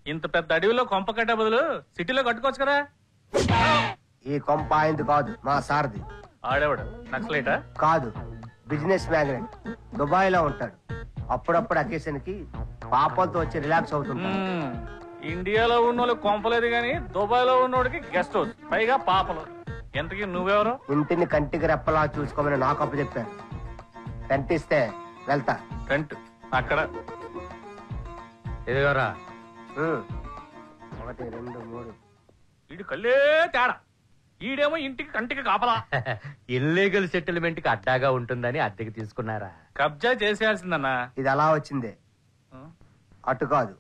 ఇంత పెద్ద అడవిలో కొంప కట్టే బదులు సిటీలో కట్టుకోవచ్చు కదా ఈ కొంప ఆయనది కాదు మా సారది ఆడేవాడు నక్సలైటా కాదు బిజినెస్ మ్యాగ్నెట్ దుబాయ్ లో ఉంటాడు అప్పుడప్పుడు అకేషన్ కి పాపంతో వచ్చి రిలాక్స్ అవుతుంటాడు మ్మ్. ఇండియాలో ఉన్నోళ్ళు కొంపలేదు గాని దుబాయ్ లో ఉన్నోడికి గెస్ట్ హౌస్ పైగా పాపలు ఎంతకి నువ్వెవరు ఇంటిని కంటికి రెప్పలా చూసుకోమని నాకు అప్పు చెప్పారు కనిపిస్తే వెళ్తా టెంట్ అక్కడ ఎదుగోరా ఉమ్. ఒకటి రెండు మూడు ఈడు కళ్ళే తేడా ఈడేమో ఇంటికి కంటికి కాపలా ఇల్లీగల్ సెటిల్మెంట్ కి అడ్డాగా ఉంటుందని అద్దెకి తీసుకున్నారా కబ్జా చేసేయాల్సిందన్నా ఇది అలా వచ్చిందే అటు కాదు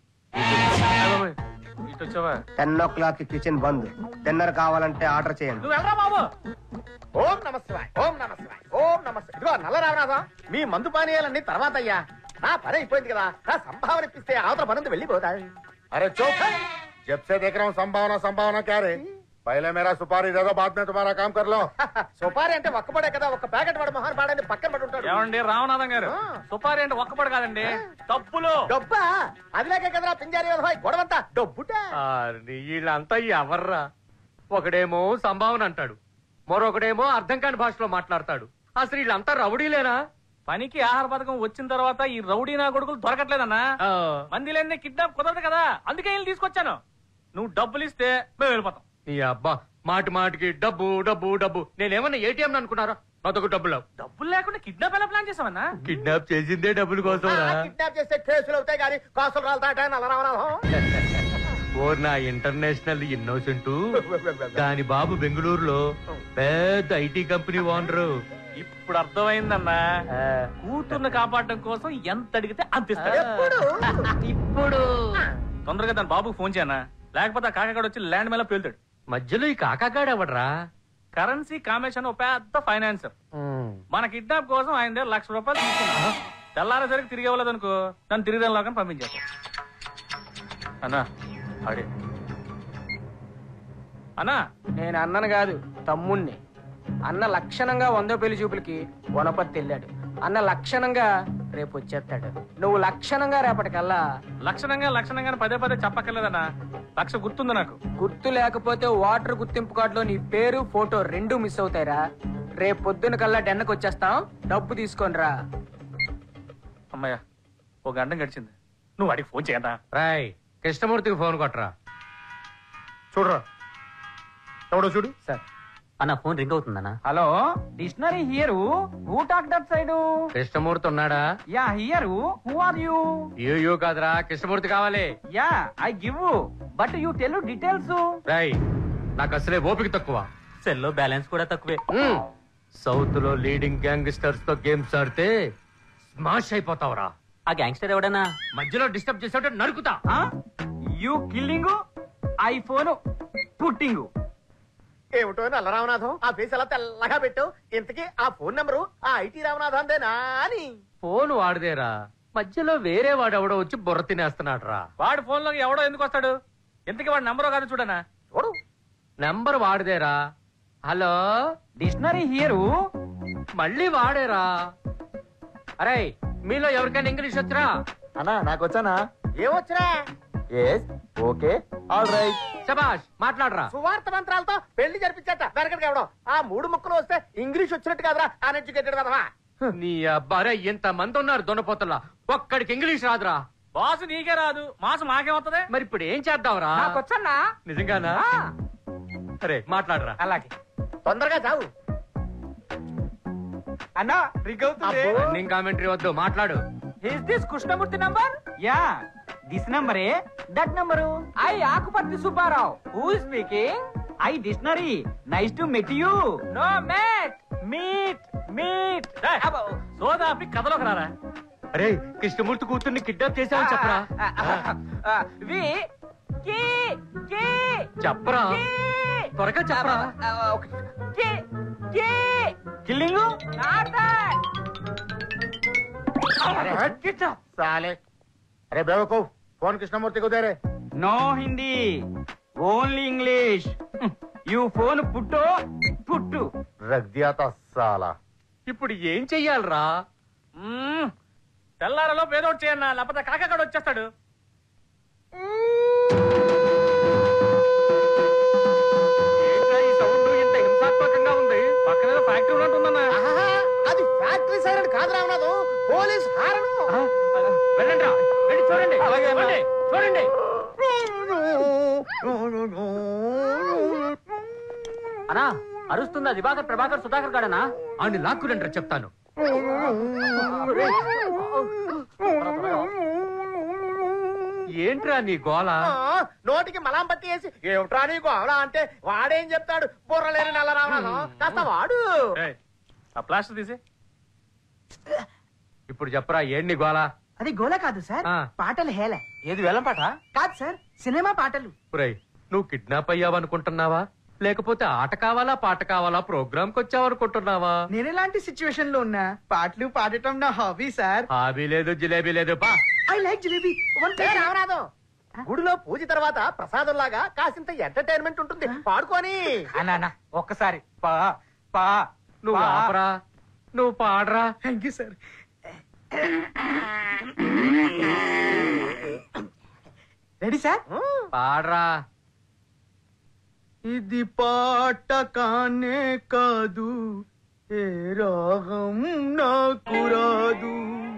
ఇటు వచ్చావా టెన్ ఓ క్లాక్ కి కిచెన్ బంద్ డిన్నర్ కావాలంటే ఆర్డర్ చేయండి నువ్వు వెళ్ళరా బాబు ఓం నమ శివాయ్ ఓం నమ శివాయ్ ఓం నమ శివాయ్ ఇదిగో నల్ల రామనాథం మీ మందు పానీయాలన్నీ తర్వాత అయ్యా నా పని అయిపోయింది కదా నా సంభావన ఇప్పిస్తే అవతల పనందు వెళ్ళిపోతా अरे चुप जब से देख रहा हूँ संभावना संभावना क्या रे पहले मेरा सुपारी दे दो बाद में तुम्हारा काम कर लो సుపారి అంటే ఒక్కపడే కదా ఒక్క ప్యాకెట్ వాడు మొహన్ పాడని పక్కన పడి ఉంటాడు ఏమండి రామనాథం గారు ఆ. సుపారి అంటే ఒక్కపడి కాదండి తప్పులు డబ్బా అదిలేకే కదరా పింజారి వ్యవహాయ్ గొడవంతా డబ్బుట వీళ్ళంతా ఎవర్రా ఒకడేమో సంభావన అంటాడు మరొకడేమో అర్థం కాని భాషలో మాట్లాడతాడు అసలు వీళ్ళంతా రౌడీలేనా పనికి ఆహార పథకం వచ్చిన తర్వాత ఈ రౌడీ నా కొడుకులు దొరకట్లేదన్నా ఆ, మందిలన్నీ కిడ్నాప్ కుదరదు కదా అందుకే వీళ్ళు తీసుకొచ్చాను నువ్వు డబ్బులు ఇస్తే మేము వెళ్ళిపోతాం నీ అబ్బా మాటి మాటికి డబ్బు డబ్బు డబ్బు నేనేమన్నా ఏటీఎం అనుకున్నారా అదొక డబ్బులు డబ్బులు లేకుండా కిడ్నాప్ ఎలా ప్లాన్ చేసావన్నా కిడ్నాప్ చేసిందే డబ్బుల కోసం కిడ్నాప్ చేస్తే కేసులు అవుతాయి కానీ కాసులు రాలతాట నల్ల రామనాథం ఓ నా ఇంటర్నేషనల్ ఇన్నోసెంట్ దాని బాబు బెంగళూరులో పెద్ద ఐటీ కంపెనీ ఓనరు ఇప్పుడు అర్థమైందన్నా కూతుర్ని కాపాడడం కోసం ఎంత అడిగితే అంత ఇస్తాడు ఎప్పుడు ఇప్పుడు తొందరగా దాని బాబుకు ఫోన్ చేయనా లేకపోతే ఆ కాకగాడు వచ్చి ల్యాండ్ మీద పేలుతాడు మధ్యలో ఈ కాకాగాడెవడ్రా కరెన్సీ కామేషన్ ఒక పెద్ద ఫైనాన్సర్ మన కిడ్నాప్ కోసం ఆయన దగ్గర లక్ష రూపాయలు తీసుకున్నా తెల్లారేసరికి తిరిగి ఇవ్వలేదు అనుకో నన్ను తిరిగి లోకని పంపించేస్తాం అన్నా అడే అన్నా నేను అన్నను కాదు తమ్ముణ్ణి అన్న లక్షణంగా వందో పెళ్లి చూపులకి వనపర్తి వెళ్ళాడు అన్న లక్షణంగా రేపు వచ్చేస్తాడు నువ్వు లక్షణంగా రేపటికల్లా లక్షణంగా లక్షణంగా పదే పదే చెప్పక్కర్లేదన్నా లక్ష గుర్తుంది నాకు గుర్తు లేకపోతే వాటర్ గుర్తింపు కార్డులో నీ పేరు ఫోటో రెండు మిస్ అవుతాయిరా రేపు పొద్దున కల్లా డెన్నకు వచ్చేస్తాం డబ్బు తీసుకొనిరా అమ్మయ్య ఓ గంట గడిచింది నువ్వు వాడికి ఫోన్ చేయన్నా రాయ్ కృష్ణమూర్తికి ఫోన్ కొట్టరా చూడరా ఎవడో చూడు సార్ అన్న ఫోన్ రింగ్ అవుతుందన్నా hello dictionary here who talk that side Krishnamurthy ఉన్నాడా yeah here who are you you కాదురా కృష్ణమూర్తి కావాలి yeah I give but you tell details రాయ్ నాకు అసలే ఓపిక తక్కువ సెల్లో బ్యాలెన్స్ కూడా తక్కువే సౌత్ లో లీడింగ్ గ్యాంగ్స్టర్స్ తో గేమ్స్ ఆడితే స్మాష్ అయిపోతావురా ఆ గ్యాంగ్స్టర్ ఎవడన్నా మధ్యలో డిస్టర్బ్ చేసావుంటే నరుకుతా యూ కిల్లింగ్ ఐఫోన్ పుట్టింగ్ ఏమిటో నల్ల రామనాథం ఆ ఫేస్ ఎలా తెల్లగా పెట్టు ఇంతకీ ఆ ఫోన్ నెంబరు ఆ ఐటీ రామనాథందేనా అని ఫోన్ వాడదేరా మధ్యలో వేరే వాడెవడో వచ్చి బుర్ర తినేస్తున్నాడు రా వాడి ఫోన్ లోకి ఎవడో ఎందుకు వస్తాడు ఎంతకి వాడి నంబరో కాదు చూడనా చూడు నెంబర్ వాడదేరా హలో డిక్షనరీ హియర్ మళ్ళీ వాడేరా అరే మీలో ఎవరికైనా ఇంగ్లీష్ వచ్చరా అన్నా నాకు వచ్చానా ఏమొచ్చరా ఎస్ ఓకే ఆల్ రైట్ శబాష్ మాట్లాడరా సువార్త మంత్రాలతో పెళ్లి జరిపించట వెనకడికి ఎవడం ఆ మూడు ముక్కలు వస్తే ఇంగ్లీష్ వచ్చినట్టు కాదురా అన్ఎడ్యుకేటెడ్ కదవా నీ అబ్బారే ఇంత మంది ఉన్నారు దొనపోతల్లా ఒక్కడికి ఇంగ్లీష్ రాదురా బాసు నీకే రాదు మాసు మాకేమవుతుంది మరి ఇప్పుడు ఏం చేద్దాంరా నాకు వచ్చన్నా నిజంగానా అరే మాట్లాడరా అలాగే తొందరగా చావు అన్నా రింగ్ అవుతుంది రన్నింగ్ కామెంటరీ వద్దు మాట్లాడు is this Krishnamurthy number yeah this number a that number I ఆకుపత్రి Subbarao who speaking I dictionary nice to meet you no mate meet meet hey, సోదాపి కథలోకి రారా అరే కృష్ణమూర్తి కూతుర్ని కిడ్నాప్ చేసావని చెప్పరా వి కి కి చెప్పరా త్వరగా చెప్పరా కి కి కిల్లింగ్ నాట్ దట్ साले अरे बेवकूफ फोन कृष्णमूर्ति को दे रहे no Hindi only English you phone put put रख दिया था साला ఇప్పుడు ఏం చెయ్యాలరా తెల్లారలో పేదోడు చేయన్నా లేకపోతే కాకగాడు వచ్చేస్తాడు వెళ్ళండి రా. వెళ్ళి చూడండి అలాగే అన్నా. చూడండి, చూడండి అనా అరుస్తుందా దివాకర్ ప్రభాకర్ సుధాకర్ గాడనా అని లాక్కురండి చెప్తాను ఏంట్రా నీ గోల ఆ, నోటికి మలాం పట్టి వేసి ఏమిట్రా నీకు అవడా అంటే వాడేం చెప్తాడు బుర్రలేని నల్ల రావణాను కాస్త వాడు ఏయ్, ఆ ప్లాస్టర్ తీసి ఇప్పుడు చెప్పరా ఏంటి నీ గోల అది గోల కాదు సార్ ఆ. పాటలు హేళ ఏది వేలం పాట కాదు సార్ సినిమా పాటలు ఒరేయ్ నువ్వు కిడ్నాప్ అయ్యావనుకుంటున్నావా లేకపోతే ఆట కావాలా పాట కావాలా ప్రోగ్రామ్ కి వచ్చావనుకుంటున్నావా నేను ఎలాంటి సిచ్యువేషన్ లో ఉన్నా పాటలు పాడటం నా హాబీ సార్ హాబీ లేదు జిలేబీ లేదు పా ఐ లైక్ జిలేబీ వన్ ఏ రామనాథం గుడిలో పూజ తర్వాత ప్రసాదం లాగా కాసింత ఎంటర్టైన్మెంట్ ఉంటుంది పాడుకొని అన్నా ఒక్కసారి పా పా నువ్వు పా. ఆపరా నువ్వు పాడరా thank you sir ready sir పాడరా ఇది పాట కానే కాదు ఏ రాగం నాకు రాదు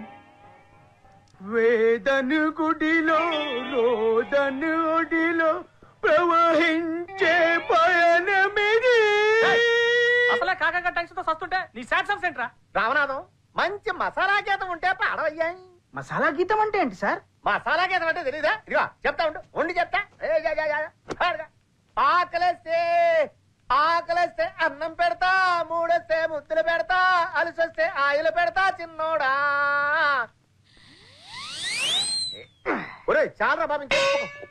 వేదను గుడిలో రోదను ఒడిలో ప్రవహించే పయనమిది అసలే కాకా టెన్షన్ తో సస్తుంటే నీ సాడ్ సాంగ్స్ ఏంట్రా రామనాథం మంచి మసాలా గీతం ఉంటే పాడవయ్యా మసాలా గీతం అంటే ఏంటి సార్ మసాలా గీతం అంటే తెలీదా ఇదిగో చెప్తా ఉండు ఉండి చెప్తా ఏ, యా, యా, యా, యా. పాడుగా. ఆకలేస్తే ఆకలేస్తే అన్నం పెడతా మూడొస్తే ముద్దులు పెడతా అలసొస్తే ఆయిలు పెడతా చిన్నోడా ఒరే చాలా బాబు ఇంకేం చెప్పకు.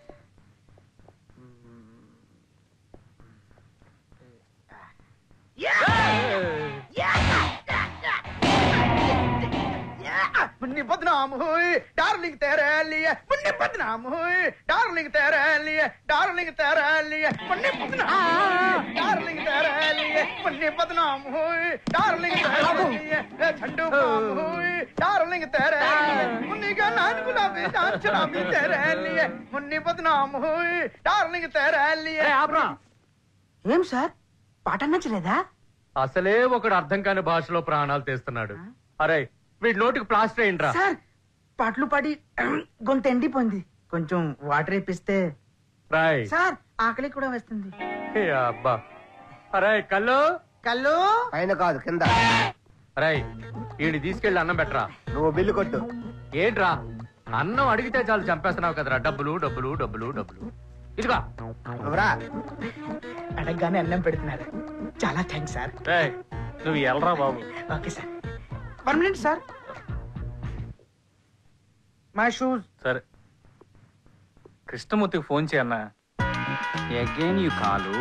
मुन्नी बदनाम हुई डार्लिंग तेरे लिए मुन्नी बदनाम हुई डार्लिंग तेरे लिए डार्लिंग तेरे लिए मुन्नी बदनाम हुई डार्लिंग तेरे लिए मुन्नी बदनाम हुई डार्लिंग तेरे लिए ए झंडू बाम हुई डार्लिंग तेरे लिए मुन्नी का नान गुलाबी जान शराबी तेरे लिए मुन्नी बदनाम हुई डार्लिंग तेरे लिए ఆపరా ఏం సార్ పాట నచ్చలేదా అసలే ఒకడు అర్థం కాని భాషలో ప్రాణాలు తీస్తున్నాడు అరే వీడి నోటికి ప్లాస్టర్ అయిండ్రా సార్ పాటలు పాడి గొంత ఎండిపోయింది కొంచెం వాటర్ వేపిస్తే రాయ్ సార్ ఆకలి కూడా వేస్తుంది ఏ అబ్బా అరే కళ్ళు కళ్ళు పైన కాదు కింద అరే వీడిని తీసుకెళ్లి అన్నం పెట్టరా నువ్వు బిల్లు కొట్టు ఏంట్రా అన్నం అడిగితే చాలు చంపేస్తున్నావు కదరా డబ్బులు డబ్బులు డబ్బులు డబ్బులు ఇదిగా నువ్వురా అడగగానే అన్నం పెడుతున్నారు చాలా థ్యాంక్స్ సార్ రేయ్, నువ్వు ఎల్రా బాబు okay sir one minute sir my shoes సరే కృష్ణమూర్తికి ఫోన్ చేయన్నా again you call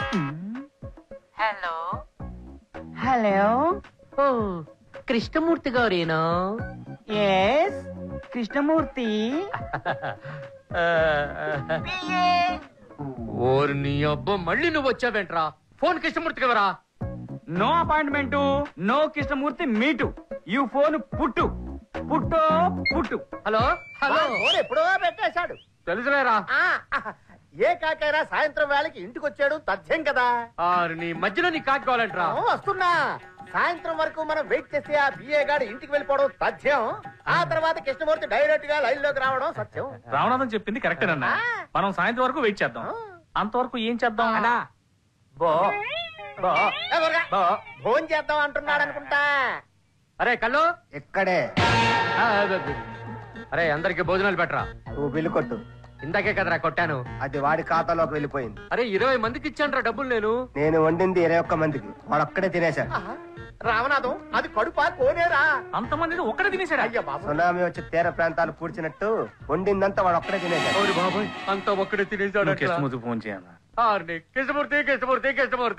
hello hello oh Krishnamurthy గారేనా ఎస్ కృష్ణమూర్తి ఓరి నీ అబ్బా మళ్ళీ నువ్వు వచ్చావేంట్రా ఫోన్ కృష్ణమూర్తి కదరా no appointment no Krishnamurthy meet you phone put పుట్టో పుట్టు హలో హలో ఫోన్ ఎప్పుడో పెట్టేశాడు తెలుసులేరా ఆ, ఏ కాకైనా సాయంత్రం వేళకి ఇంటికి వచ్చాడు తథ్యం కదా ఆరు నీ మధ్యలో నీ కాకి కావాలంట్రా ఆ, వస్తున్నా సాయంత్రం వరకు మనం వెయిట్ చేస్తే ఆ బిఏ గాడు ఇంటికి వెళ్ళిపోవడం తథ్యం ఆ తర్వాత కృష్ణమూర్తి డైరెక్ట్ గా లైన్ లోకి రావడం సత్యం రావణాథం చెప్పింది కరెక్టేనన్నా మనం సాయంత్రం వరకు వెయిట్ చేద్దాం అంతవరకు ఏం చేద్దాం అన్నా బో బో ఏ, ఊరగా. బో భోజనం చేద్దాం అంటున్నాడు అనుకుంటా అరే కళ్ళు ఇక్కడే ఆ, అదే, అదే. అరే అందరికి భోజనాలు పెట్టరా నువ్వు బిల్లు కొట్టు ఇందాకే కదరా కొట్టాను అది వాడి ఖాతాలోకి వెళ్ళిపోయింది అరే ఇరవై మందికి ఇచ్చాను డబ్బులు నేను నేను వండింది ఇరవై ఒక్క మందికి వాడు ఒక్కడే తినేశాడు ఆహా, రామనాథం అది కడుపా కోనేరా అంతమంది ఒక్కడే తినేసాడా అయ్య బాబు సునామీ వచ్చి తీర ప్రాంతాలు పూడ్చినట్టు వండిందంతా వాడు ఒక్కడే తినేశాడు ఓరి బాబాయ్ అంతా ఒక్కడే తినేసాడు నువ్వు కృష్ణమూర్తికి ఫోన్ చేయన్నా కృష్ణమూర్తి కృష్ణమూర్తి కృష్ణమూర్తి